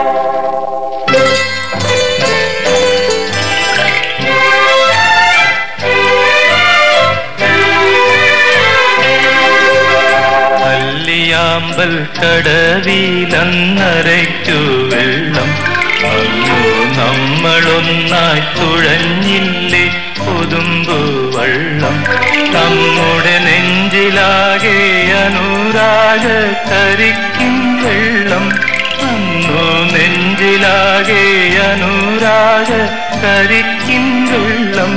അല്ലിയാമ്പൽ കടവിലന്നരയ്ക്കു വെള്ളം അന്നു നമ്മളൊന്നായി തുഴഞ്ഞില്ലേ കൊതുമ്പു വള്ളം നമ്മുടെ നെഞ്ചിലാകെ അനുരാഗ കരിക്കും വെള്ളം അന്നു നെഞ്ചിലാകെ അനുരാഗ കരിക്കും വെള്ളം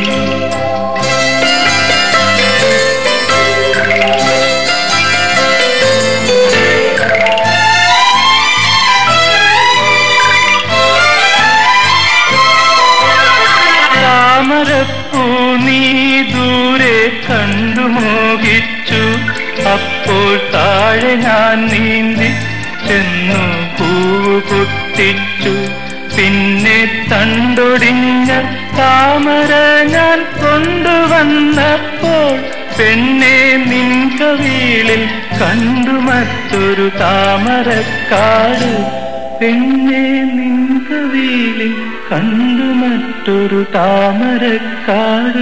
താമരപ്പൂ നീ ദൂരെ കണ്ടു മോഹിച്ചു അപ്പോൾ താഴെ ഞാൻ നീന്തി ചെന്നു പൂവ് പൊട്ടിച്ചു പിന്നെ തണ്ടൊടിഞ്ഞ താമര ഞാൻ കൊണ്ടുവന്നപ്പോൾ പെണ്ണെ നിൻ കവിളിൽ കണ്ടു മറ്റൊരു താമരക്കാട് പെണ്ണെ നിൻ കവിളിൽ കണ്ടു മറ്റൊരു താമരക്കാട്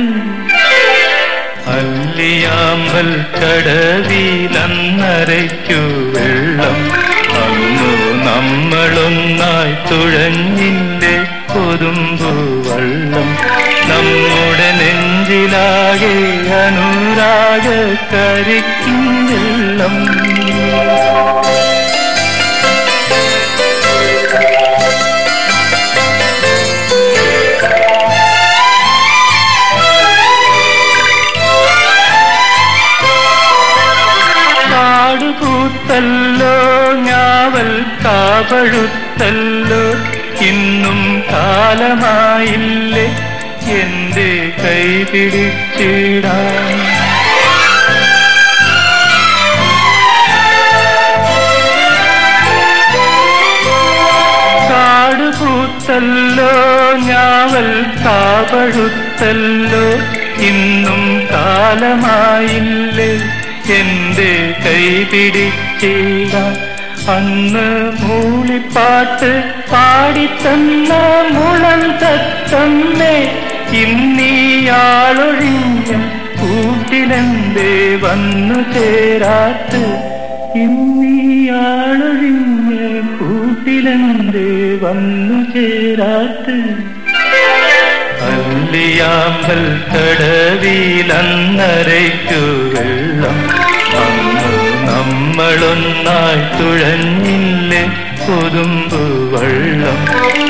അല്ലിയാമ്പൽ കടവിലന്നരയ്ക്കു വെള്ളം അന്നു നമ്മളൊന്നായി തുഴഞ്ഞിന്റെ കൊതുമ്പു വള്ളം നമ്മുടെ നെഞ്ചിലാകെ അനുരാഗ കരിക്കും വെള്ളം കാടുകൂത്തല്ലോ ഞാവൽ കാപഴുത്തല്ലോ ഇന്നും കാലമായില്ലേ എന്റെ കൈ പിടിച്ചിടാൻ കാടുകൂത്തല്ലോ ഞാവൽ കാപഴുത്തല്ലോ ഇന്നും കാലമായില്ലേ എന്റെ കൈ പിടിച്ചിടാൻ അന്ന് മൂളിപ്പാട്ട് പാടിത്തന്ന മുളം തത്തമ്മേ ഇന്നീയാളൊഴിഞ്ഞ കൂട്ടിലെന്തേ വന്നു ചേരാത്ത് ഇന്നീയാളൊഴിഞ്ഞ കൂട്ടിലെന്തേ വന്നു ചേരാത്ത് അല്ലിയാമ്പൽ കടവിലന്നരയ്ക്കു വെള്ളം അന്ന് നമ്മളൊന്നായി തുഴഞ്ഞില്ലേ കൊതുമ്പു വള്ളം